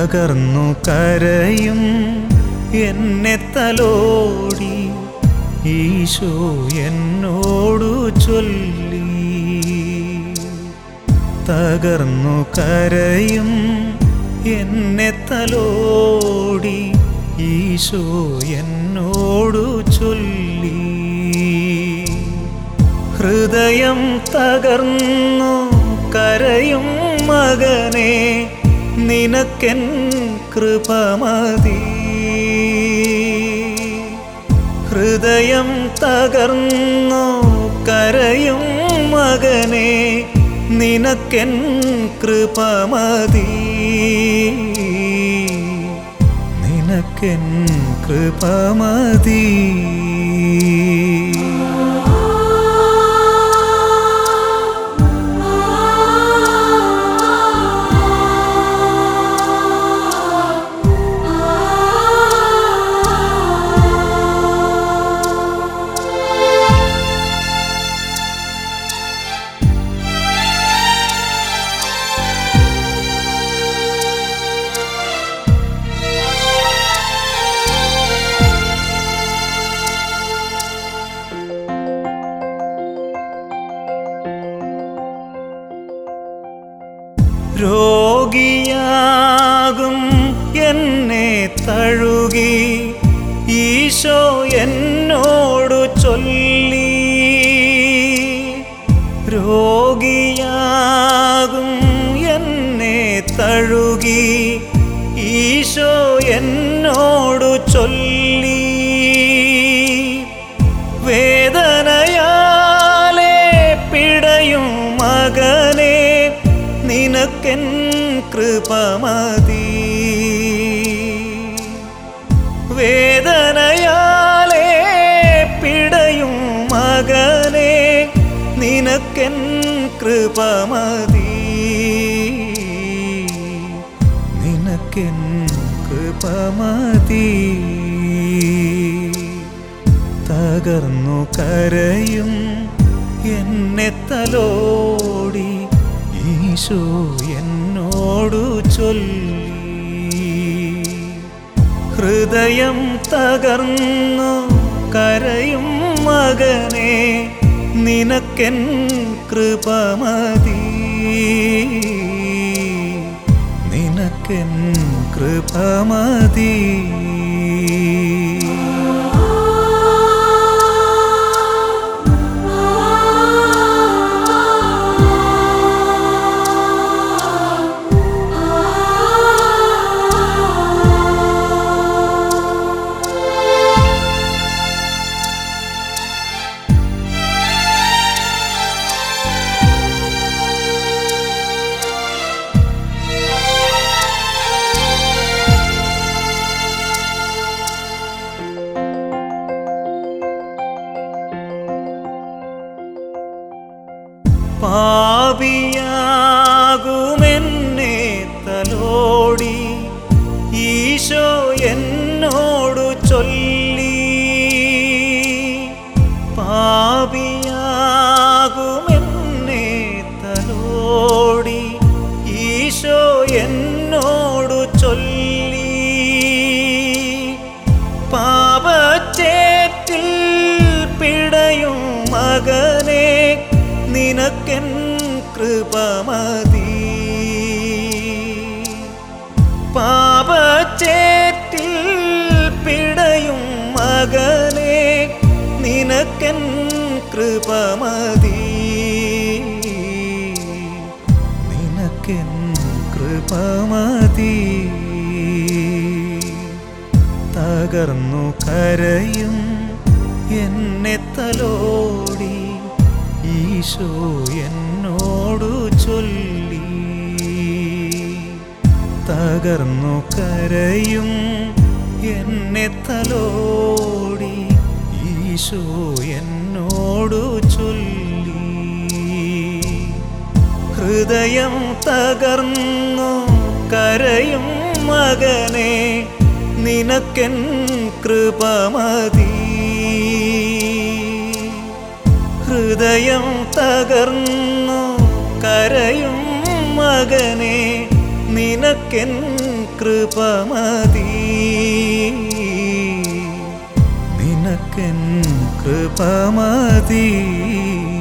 തകർന്നു കരയും എന്നെ തലോടി ഈശോ എന്നോടു ചൊല്ലി തകർന്നു കരയും എന്നെ തലോടി ഈശോ എന്നോടു ചൊല്ലി ഹൃദയം തകർന്നു കരയും മകനെ നിനക്കെൻ കൃപമതി ഹൃദയം തകർന്നു കരയും മകനെ നിനക്കെൻ കൃപമതി നിനക്കെൻ കൃപമതി രോഗിയാകും എന്നെ തഴുകി ഈശോ എന്നോടു ചൊല്ലി രോഗിയാകും എന്നെ തഴുകി ഈശോ എന്നോടു ചൊല്ലി വേദനയാലേ പിടയും മകനെ നിനക്കെൻ കൃപമതി വേദനയാലേ പിടയും മകനെ നിനക്കെൻ കൃപമതി നിനക്കെൻ കൃപമതി തകർന്നു കരയും എന്നെ തലോടി ഈശോ എന്നോടു ചൊല്ലി ഹൃദയം തകർന്നു കരയും മകനെ നിനക്കെൻ കൃപമതി നിനക്കെൻ കൃപമതി പാപിയാകുമെന്നെ തലോടി ഈശോ എന്നോടു ചൊല്ലി പാപിയാകുമെന്നെ തലോടി ഈശോ എന്നോടു ചൊല്ലി പാപച്ചേറ്റിൽ പിടയും മകനെ നിനക്കെൻ കൃപമതി പാപച്ചേറ്റിൽ പിടയും മകനെ നിനക്കെൻ കൃപമതി നിനക്കെൻ കൃപമതി തകർന്നു കരയും എന്നെ തലോടി ഈശോ എന്നോടു ചൊല്ലി തകർന്നു കരയും എന്നെ തലോടി ഈശോ എന്നോടു ചൊല്ലി ഹൃദയം തകർന്നു കരയും മകനെ നിനക്കെൻ കൃപമതി ഹൃദയം തകർന്നു കരയും മകനെ നിനക്കെൻ കൃപമതി നിനക്കെൻ കൃപമതി